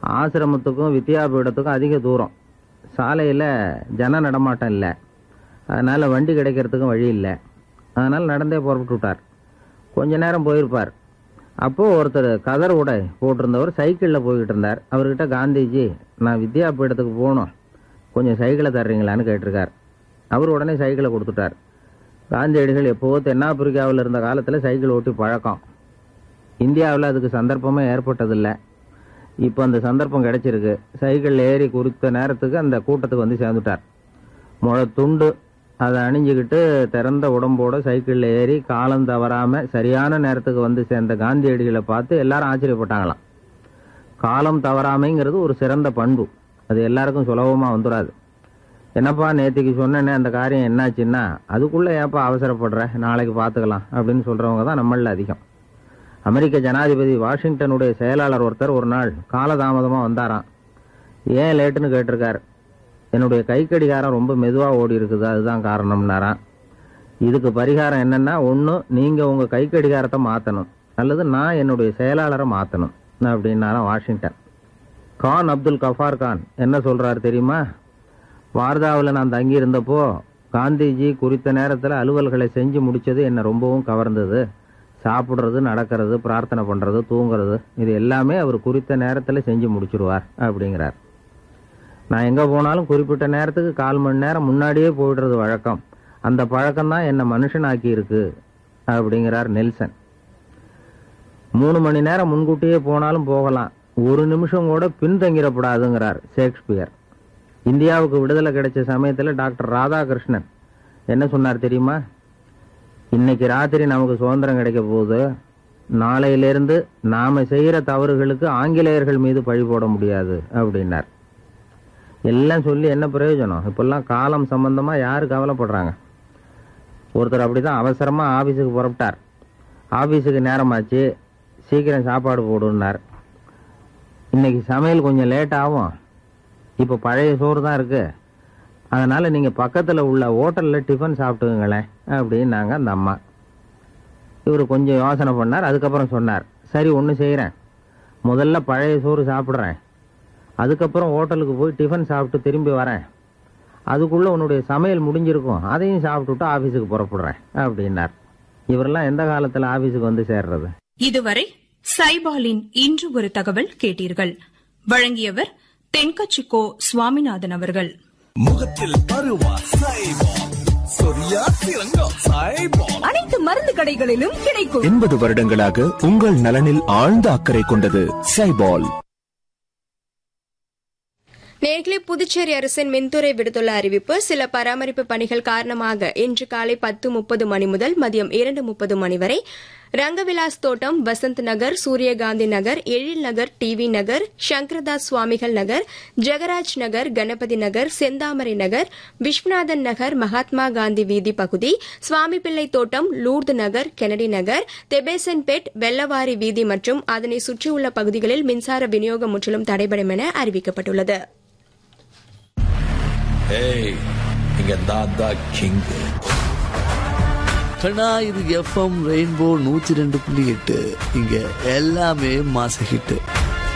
ஆசிரமத்துக்கும் வித்யாபீடத்துக்கும் அதிக தூரம் சாலையில் ஜன நடமாட்டம் இல்லை அதனால் வண்டி கிடைக்கிறதுக்கும் வழி இல்லை அதனால் நடந்தே புறப்பட்டு விட்டார் கொஞ்ச நேரம் போயிருப்பார் அப்போது ஒருத்தர் கதர் உடை போட்டிருந்தவர் சைக்கிளில் போய்கிட்டு இருந்தார் அவர்கிட்ட காந்திஜி நான் வித்யாபீடத்துக்கு போகணும் கொஞ்சம் சைக்கிளை தர்றீங்களான்னு கேட்டிருக்கார் அவர் உடனே சைக்கிளை கொடுத்துட்டார் காந்தியடிகள் எப்போவோ தென்னாப்பிரிக்காவில் இருந்த காலத்தில் சைக்கிள் ஓட்டி பழக்கம் இந்தியாவில் அதுக்கு சந்தர்ப்பமே ஏற்பட்டதில்லை இப்போ அந்த சந்தர்ப்பம் கிடைச்சிருக்கு சைக்கிளில் ஏறி குறித்த நேரத்துக்கு அந்த கூட்டத்துக்கு வந்து சேர்ந்துட்டார் முழ துண்டு அதை அணிஞ்சுக்கிட்டு திறந்த உடம்போட சைக்கிளில் ஏறி காலம் தவறாமல் சரியான நேரத்துக்கு வந்து சேர்ந்த காந்தியடிகளை பார்த்து எல்லாரும் ஆச்சரியப்பட்டாங்களாம் காலம் தவறாமைங்கிறது ஒரு சிறந்த பண்பு அது எல்லாருக்கும் சுலபமாக வந்துடாது என்னப்பா நேத்திக்கு சொன்னேனே அந்த காரியம் என்னாச்சுன்னா அதுக்குள்ளே ஏப்பா அவசரப்படுற நாளைக்கு பார்த்துக்கலாம் அப்படின்னு சொல்கிறவங்க தான் நம்மளில் அதிகம் அமெரிக்க ஜனாதிபதி வாஷிங்டனுடைய செயலாளர் ஒருத்தர் ஒரு நாள் காலதாமதமாக வந்தாராம் ஏன் லேட்டுன்னு கேட்டிருக்கார் என்னுடைய கை கடிகாரம் ரொம்ப மெதுவாக ஓடி இருக்குது அதுதான் காரணம்னாராம் இதுக்கு பரிகாரம் என்னன்னா ஒன்று நீங்கள் உங்கள் கை கடிகாரத்தை மாற்றணும் அல்லது நான் என்னுடைய செயலாளரை மாற்றணும் அப்படின்னாராம் வாஷிங்டன் கான் அப்துல் கஃபார் கான் என்ன சொல்றாரு தெரியுமா வார்தாவில் நான் தங்கி இருந்தப்போ காந்திஜி குறித்த நேரத்தில் அலுவல்களை செஞ்சு முடிச்சது என்னை ரொம்பவும் கவர்ந்தது சாப்பிட்றது நடக்கிறது பிரார்த்தனை பண்ணுறது தூங்குறது இது எல்லாமே அவர் குறித்த நேரத்தில் செஞ்சு முடிச்சிருவார் அப்படிங்கிறார் நான் எங்கே போனாலும் குறிப்பிட்ட நேரத்துக்கு கால் மணி நேரம் முன்னாடியே போயிடுறது வழக்கம் அந்த பழக்கம் தான் என்னை மனுஷனாக்கி இருக்கு அப்படிங்கிறார் நெல்சன் மூணு மணி நேரம் முன்கூட்டியே போனாலும் போகலாம் ஒரு நிமிஷம் கூட பின்தங்கிடப்படாதுங்கிறார் ஷேக்ஸ்பியர் இந்தியாவுக்கு விடுதலை கிடைச்ச சமயத்தில் டாக்டர் ராதாகிருஷ்ணன் என்ன சொன்னார் தெரியுமா இன்னைக்கு ராத்திரி நமக்கு சுதந்திரம் கிடைக்க போகுது நாளையிலிருந்து நாம செய்யற தவறுகளுக்கு ஆங்கிலேயர்கள் மீது பழி போட முடியாது அப்படின்னார் எல்லாம் சொல்லி என்ன பிரயோஜனம் இப்பெல்லாம் காலம் சம்பந்தமா யாரு கவலைப்படுறாங்க ஒருத்தர் அப்படிதான் அவசரமா ஆபீஸுக்கு புறப்பட்டார் ஆபீஸுக்கு நேரமாச்சு சீக்கிரம் சாப்பாடு போடுன்னார் இன்னைக்கு சமையல் கொஞ்சம் லேட் ஆகும் இப்போ பழைய சோறு தான் இருக்கு அதனால நீங்க பக்கத்துல உள்ள ஹோட்டல்ல டிஃபன் சாப்பிட்டுங்களேன் அப்படின்னாங்க அந்த அம்மா இவர் கொஞ்சம் யோசனை பண்ணார் அதுக்கப்புறம் சொன்னார் சரி ஒன்று செய்கிறேன் முதல்ல பழைய சோறு சாப்பிட்றேன் அதுக்கப்புறம் ஹோட்டலுக்கு போய் டிஃபன் சாப்பிட்டு திரும்பி வரேன் அதுக்குள்ள உன்னுடைய சமையல் முடிஞ்சிருக்கும் அதையும் சாப்பிட்டுட்டு ஆபீஸுக்கு புறப்படுறேன் அப்படின்னார் இவரெல்லாம் எந்த காலத்துல ஆபீஸுக்கு வந்து சேர்றது இதுவரை சைபாலின் இன்று ஒரு தகவல் கேட்டீர்கள் வழங்கியவர் தென்கச்சிக்கோ சுவாமிநாதன் அவர்கள் முகத்தில் பருவா சைபால் சொரியா சிறங்கா சைபால் அனைத்து மருந்து கடைகளிலும் கிடைக்கும் எண்பது வருடங்களாக உங்கள் நலனில் ஆழ்ந்த அக்கறை கொண்டது சைபால் நேர்களே புதுச்சேரி அரசின் மின்துறை விடுத்துள்ள அறிவிப்பு சில பராமரிப்பு பணிகள் காரணமாக இன்று காலை பத்து முப்பது மணி முதல் மதியம் இரண்டு முப்பது மணி வரை ரங்கவிலாஸ் தோட்டம் வசந்த் நகர் சூரியகாந்தி நகர் எழில் நகர் டிவி நகர் சங்கரதாஸ் சுவாமிகள் நகர் ஜெகராஜ் நகர் கணபதி நகர் செந்தாமரை நகர் விஸ்வநாதன் நகர் மகாத்மா காந்தி வீதி பகுதி சுவாமிப்பிள்ளை தோட்டம் லூர்து நகர் கெனடி நகர் தெபேசன்பேட் வெள்ளவாரி வீதி மற்றும் அதனை சுற்றியுள்ள பகுதிகளில் மின்சார விநியோகம் முற்றிலும் தடைபடும் என அறிவிக்கப்பட்டுள்ளது ஏய் இங்க நான் தான் கிங் கண்ணா இது எஃப்எம் ரெயின்போ நூத்தி ரெண்டு புள்ளி எட்டு இங்க எல்லாமே மாச ஹிட்டு